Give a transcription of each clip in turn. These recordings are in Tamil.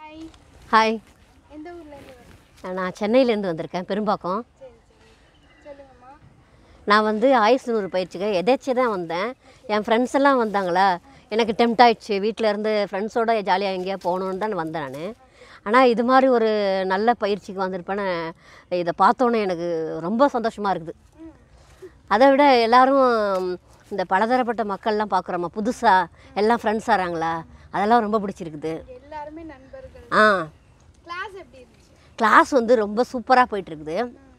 ஹாய் ஹாய் எந்த ஊர்லேருந்து வரீங்க நான் சென்னையிலேருந்து வந்திருக்கேன் பெரும்பாக்கம் சரி சரி சொல்லுங்கம்மா நான் வந்து ஆயுசு நூறு பயிற்சிக்கு எதேச்சு தான் வந்தேன் என் ஃப்ரெண்ட்ஸ் எல்லாம் வந்தாங்களா எனக்கு டெம்ட் ஆயிடுச்சு வீட்டில் இருந்து ஃப்ரெண்ட்ஸோட ஜாலியாக எங்கேயா போகணுன்னு தான் வந்தேன் நான் ஆனால் இது மாதிரி ஒரு நல்ல பயிற்சிக்கு வந்திருப்பேன்னு இதை பார்த்தோன்னே எனக்கு ரொம்ப சந்தோஷமாக இருக்குது அதை விட எல்லாரும் இந்த பலதரப்பட்ட மக்கள்லாம் பார்க்குறோமா புதுசாக எல்லாம் ஃப்ரெண்ட்ஸ் ஆகிறாங்களா அதெல்லாம் ரொம்ப பிடிச்சிருக்குது எல்லாருமே நண்பர்கள் ஆ கிளாஸ் எப்படி இருந்துச்சு கிளாஸ் வந்து ரொம்ப சூப்பராக போயிட்டுருக்குது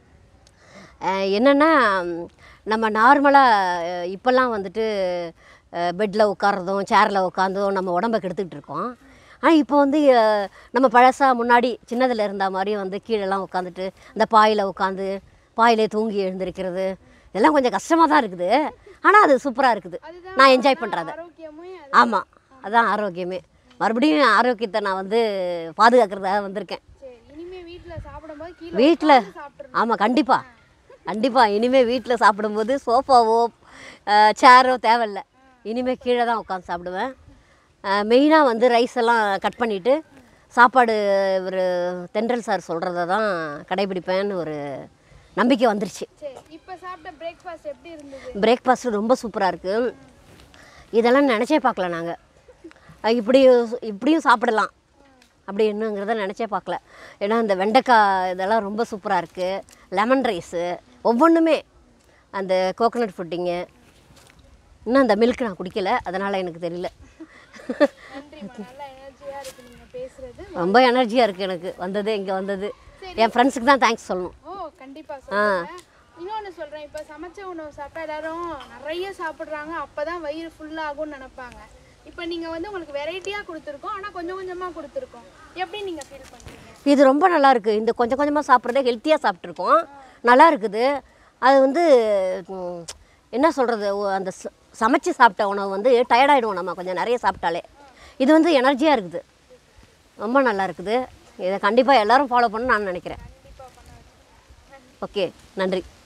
என்னென்னா நம்ம நார்மலாக இப்போல்லாம் வந்துட்டு பெட்டில் உட்கார்றதும் சேரில் உட்காந்தும் நம்ம உடம்ப கெடுத்துக்கிட்டு இருக்கோம் ஆனால் இப்போ வந்து அஹ், நம்ம பழசாக முன்னாடி சின்னதில் இருந்த மாதிரி வந்து கீழெல்லாம் உட்காந்துட்டு இந்த பாயில் உட்காந்து பாயிலே தூங்கி எழுந்திருக்கிறது இதெல்லாம் கொஞ்சம் கஷ்டமாக தான் இருக்குது ஆனால் அது சூப்பராக இருக்குது அதுதான் நான் என்ஜாய் பண்ணுறது ஆரோக்கியமும் அது ஆமாம் அதான் ஆரோக்கியமே மறுபடியும் ஆரோக்கியத்தை நான் வந்து பாதுகாக்கிறதாக வந்திருக்கேன் சரி இனிமே வீட்ல சாப்பிடும்போது கீழே வீட்டில் உட்கார்ந்து சாப்பிட்டுறணும் ஆமாம் கண்டிப்பாக கண்டிப்பாக இனிமேல் வீட்டில் சாப்பிடும்போது சோஃபாவோ சேரோ தேவையில்ல இனிமேல் கீழே தான் உட்காந்து சாப்பிடுவேன் மெயினாக வந்து ரைஸ் எல்லாம் கட் பண்ணிவிட்டு சாப்பாடு ஒரு தென்றல் சார் சொல்கிறத தான் கடைபிடிப்பேன்னு ஒரு நம்பிக்கை வந்துருச்சு சரி இப்போ சாப்பிட்ட பிரேக்ஃபாஸ்ட் எப்படி இருந்தது பிரேக்ஃபாஸ்ட் ரொம்ப சூப்பராக இருக்குது இதெல்லாம் நினச்சே பார்க்கல நாங்கள் இப்படி இப்படியும் சாப்பிடலாம் அப்படி என்னங்கிறத நினச்சே பார்க்கல ஏன்னா இந்த வெண்டைக்காய் இதெல்லாம் ரொம்ப சூப்பராக இருக்குது லெமன் ரைஸு ஒவ்வொன்றுமே அந்த கோகனட் ஃபுட்டிங்கு இன்னும் அந்த மில்க் நான் குடிக்கல அதனால் எனக்கு தெரியல நன்றிம்மா நல்லா எனர்ஜியா இருக்கு நீங்க பேசுறது ரொம்ப எனர்ஜியாக இருக்குது எனக்கு வந்தது இங்கே வந்தது என் ஃப்ரெண்ட்ஸுக்கு தான் தேங்க்ஸ் சொல்லணும் ஓ கண்டிப்பா சொல்றேன் இன்னொன்னு சொல்றேன் இப்போ சமைச்ச உணவு சாப்பிட்டா எல்லாரும் நிறைய சாப்பிடுறாங்க அப்பதான் வயிறு ஃபுல் ஆகும்னு நினைப்பாங்க இப்போ நீங்க வந்து உங்களுக்கு வெரைட்டியா கொடுத்துருக்கோம் ஆனா கொஞ்சம் கொஞ்சமா கொடுத்துருக்கோம் எப்படி நீங்க ஃபீல் பண்றீங்க இது ரொம்ப நல்லா இருக்குது இந்த கொஞ்சம் கொஞ்சமாக சாப்பிட்றதே ஹெல்த்தியாக சாப்பிட்ருக்கோம் நல்லா இருக்குது அது வந்து ம், என்ன சொல்கிறது அந்த ச- சமைச்சு சாப்பிட்ட உணவு வந்து டயர்டாயிடுவோம் நம்ம கொஞ்சம் நிறைய சாப்பிட்டாலே இது வந்து எனர்ஜியாக இருக்குது ரொம்ப நல்லா இருக்குது இதை கண்டிப்பாக எல்லாரும் ஃபாலோ பண்ணணும்னு நான் நினைக்கிறேன் ஓகே நன்றி